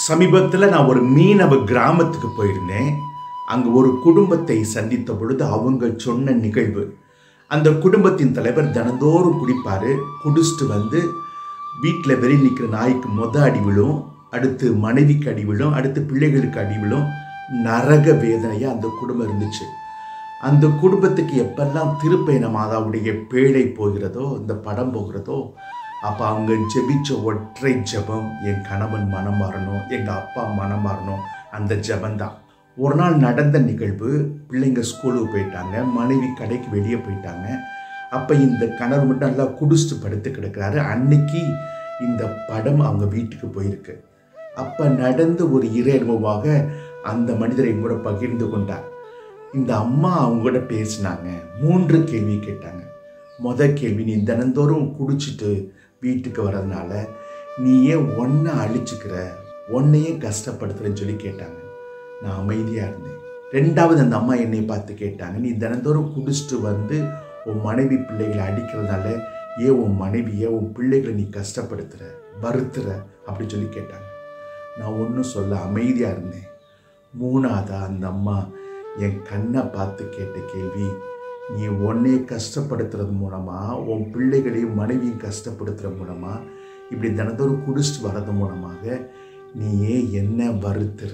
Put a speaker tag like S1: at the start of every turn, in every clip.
S1: சமீபத்தில் நான் ஒரு மீனவ கிராமத்துக்கு போயிருந்தேன் அங்கே ஒரு குடும்பத்தை சந்தித்த பொழுது அவங்க சொன்ன நிகழ்வு அந்த குடும்பத்தின் தலைவர் தினந்தோறும் குடிப்பார் குடிச்சிட்டு வந்து வீட்டில் வெளியே நிற்கிற நாய்க்கு மொத அடி விழும் அடுத்து மனைவிக்கு அடி விழும் அடுத்து பிள்ளைகளுக்கு அடி விழும் நரக வேதனையாக அந்த குடும்பம் இருந்துச்சு அந்த குடும்பத்துக்கு எப்பெல்லாம் திருப்பயண மாதாவுடைய பேழை போகிறதோ இந்த படம் போகிறதோ அப்போ அவங்க ஜெபிச்ச ஒற்றை ஜெபம் என் கணவன் மனம் மாறணும் எங்கள் அப்பா மனம் மாறணும் அந்த ஜெபந்தான் ஒரு நாள் நடந்த நிகழ்வு பிள்ளைங்க ஸ்கூலுக்கு போயிட்டாங்க மனைவி கடைக்கு வெளியே போயிட்டாங்க அப்போ இந்த கணவர் மட்டும் நல்லா குடிச்சிட்டு படுத்து கிடக்கிறாரு அன்னைக்கு இந்த படம் அவங்க வீட்டுக்கு போயிருக்கு அப்போ நடந்த ஒரு இறையனுபவமாக அந்த மனிதரை கூட பகிர்ந்து கொண்டார் இந்த அம்மா அவங்க கூட பேசினாங்க மூன்று கேள்வி கேட்டாங்க முத கேள்வி நீ தினந்தோறும் குடிச்சிட்டு வீட்டுக்கு வர்றதுனால நீ ஏன் ஒன்றை அழிச்சுக்கிற ஒன்னையே கஷ்டப்படுத்துறேன்னு சொல்லி கேட்டாங்க நான் அமைதியாக இருந்தேன் ரெண்டாவது அந்த அம்மா என்னை பார்த்து கேட்டாங்க நீ தினந்தோறும் குடிச்சிட்டு வந்து உன் மனைவி பிள்ளைகளை அடிக்கிறதுனால ஏன் உன் மனைவியை உன் பிள்ளைகளை நீ கஷ்டப்படுத்துகிற வருத்துற அப்படின்னு சொல்லி கேட்டாங்க நான் ஒன்றும் சொல்ல அமைதியாக இருந்தேன் மூணாவதா அந்த அம்மா என் கண்ணை பார்த்து கேட்ட கேள்வி நீ உன்னையே கஷ்டப்படுத்துறது மூலமாக உன் பிள்ளைகளையும் மனைவியும் கஷ்டப்படுத்துறது மூலமாக இப்படி தினந்தோறும் குடிச்சிட்டு வர்றது மூலமாக நீ ஏன் என்ன வருத்துற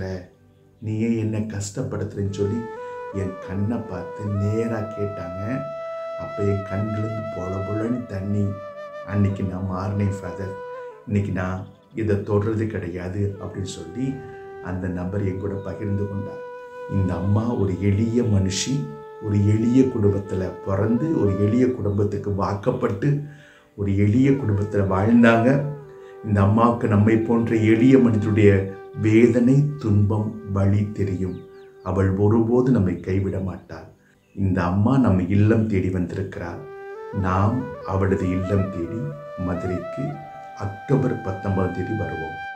S1: நீ ஏன் என்ன கஷ்டப்படுத்துறேன்னு சொல்லி என் கண்ணை பார்த்து நேராக கேட்டாங்க அப்போ என் கண்ணிலேருந்து பொல பொலன்னு தண்ணி அன்னைக்கு நான் மாறினேன் ஃபாதர் இன்னைக்கு நான் இதை தொடர்றது கிடையாது அப்படின்னு சொல்லி அந்த நபர் என் கூட பகிர்ந்து கொண்டார் இந்த அம்மா ஒரு எளிய மனுஷி ஒரு எளிய குடும்பத்தில் பிறந்து ஒரு எளிய குடும்பத்துக்கு வாக்கப்பட்டு ஒரு எளிய குடும்பத்தில் வாழ்ந்தாங்க இந்த அம்மாவுக்கு நம்மை போன்ற எளிய மனிதனுடைய வேதனை துன்பம் வழி தெரியும் அவள் ஒருபோது நம்மை கைவிட மாட்டாள் இந்த அம்மா நம்ம இல்லம் தேடி வந்திருக்கிறார் நாம் அவளது இல்லம் தேடி மதுரைக்கு அக்டோபர் பத்தொன்பதாம் தேதி வருவோம்